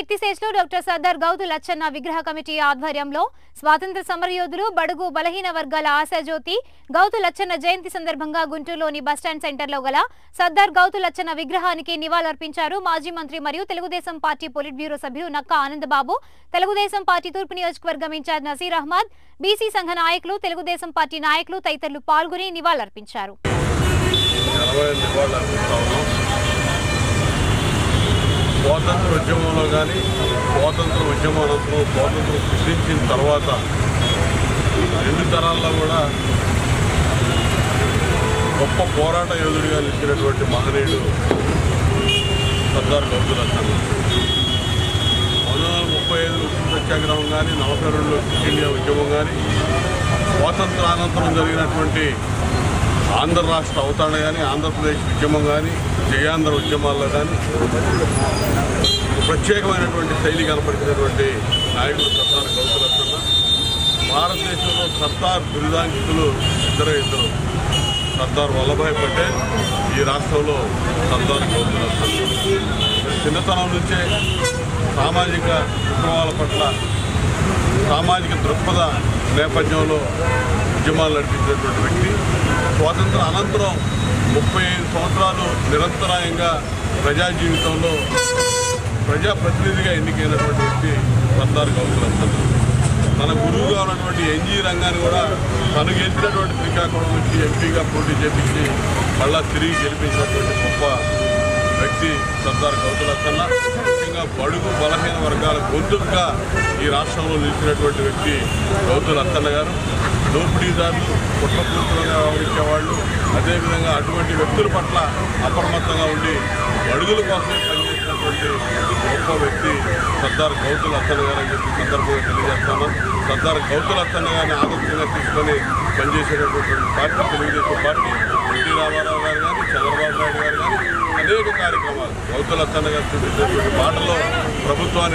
కీర్తిశేషులు డాక్టర్ సర్దార్ గౌతు లచ్చన్న విగ్రహ కమిటీ ఆధ్వర్యంలో స్వాతంత్ర సమరయోధులు బడుగు బలహీన వర్గాల ఆశాజ్యోతి గౌతు లచ్చన్న జయంతి సందర్భంగా గుంటూరులోని బస్టాండ్ సెంటర్లో గల సర్దార్ గౌతు లచ్చన్న విగ్రహానికి నివాళులర్పించారు మాజీ మంత్రి మరియు తెలుగుదేశం పార్టీ పొలిట్ బ్యూరో సభ్యులు నక్కా ఆనందబాబు తెలుగుదేశం పార్టీ తూర్పు నియోజకవర్గం ఇన్ఛార్జ్ నసీర్ అహ్మద్ బీసీ సంఘ నాయకులు తెలుగుదేశం పార్టీ నాయకులు తదితరులు పాల్గొని నివాళులర్పించారు ఘనమైన నివాళులు అర్పిస్తా ఉన్నాం స్వాతంత్ర ఉద్యమంలో కానీ స్వాతంత్ర ఉద్యమం అనంతరం స్వాతంత్రం సృష్టించిన తర్వాత రెండు తరాల్లో కూడా గొప్ప పోరాట యోధుడిగా నిలిచినటువంటి మహనీయుడు సర్దార్ గౌతుల్ అసలు పంతొమ్మిది వందల ముప్పై ఐదు ఉప్పు సత్యాగ్రహం కానీ నలభై రెండులో క్విట్ ఇండియా ఉద్యమం కానీ స్వాతంత్ర అనంతరం జరిగినటువంటి ఆంధ్ర రాష్ట్ర అవతరణ కానీ ఆంధ్రప్రదేశ్ ఉద్యమం కానీ జయాంధ్ర ఉద్యమాల్లో కానీ ఒక ప్రత్యేకమైనటువంటి శైలి కనపరిచినటువంటి నాయకుడు సర్దార్ గౌతులసన్న భారతదేశంలో సర్దార్ బిరుదాంకితులు ఇద్దరు ఇద్దరు సర్దార్ వల్లభాయ్ పటేల్ ఈ రాష్ట్రంలో సర్దార్ గౌతులసన్న చిన్నతనం నుంచే సామాజిక విప్లవాల పట్ల సామాజిక దృక్పథ నేపథ్యంలో ఉద్యమాలు నడిపించినటువంటి వ్యక్తి స్వాతంత్ర అనంతరం ముప్పై ఐదు సంవత్సరాలు నిరంతరాయంగా ప్రజా జీవితంలో ప్రజాప్రతినిధిగా ఎన్నికైనటువంటి వ్యక్తి సర్దార్ గౌతులంతర్ తన గురువుగా ఉన్నటువంటి ఎన్జీ రంగాన్ని కూడా తను గెలిచినటువంటి శ్రీకాకుళం నుంచి ఎంపీగా పోటీ చేపించి మళ్ళా తిరిగి గెలిపించినటువంటి గొప్ప వ్యక్తి సర్దార్ గౌతులక్కన్న ముఖ్యంగా బడుగు బలహీన వర్గాల గొంతుగా ఈ రాష్ట్రంలో నిలిచినటువంటి వ్యక్తి గౌతుల అత్తన్న గారు దోపిడీదారులు కుట్రపూర్తులుగా వ్యవహరించేవాళ్ళు అదేవిధంగా అటువంటి వ్యక్తుల పట్ల అప్రమత్తంగా ఉండి బడుగుల కోసమే పనిచేసినటువంటి గొప్ప వ్యక్తి సర్దార్ గౌతుల అత్తన్న గారు అని చెప్పి సందర్భంగా తెలియజేస్తాను సర్దార్ గౌతుల అత్తన్న గారిని ఆదర్శంగా తీసుకొని పనిచేసేటటువంటి party Telugu Desam party NT Rama Rao garu కానీ చంద్రబాబు నాయుడు గారు కానీ అనేక కార్యక్రమాలు గౌతుల అత్తన్న గారు చూపించినటువంటి మాటలో ప్రభుత్వాన్ని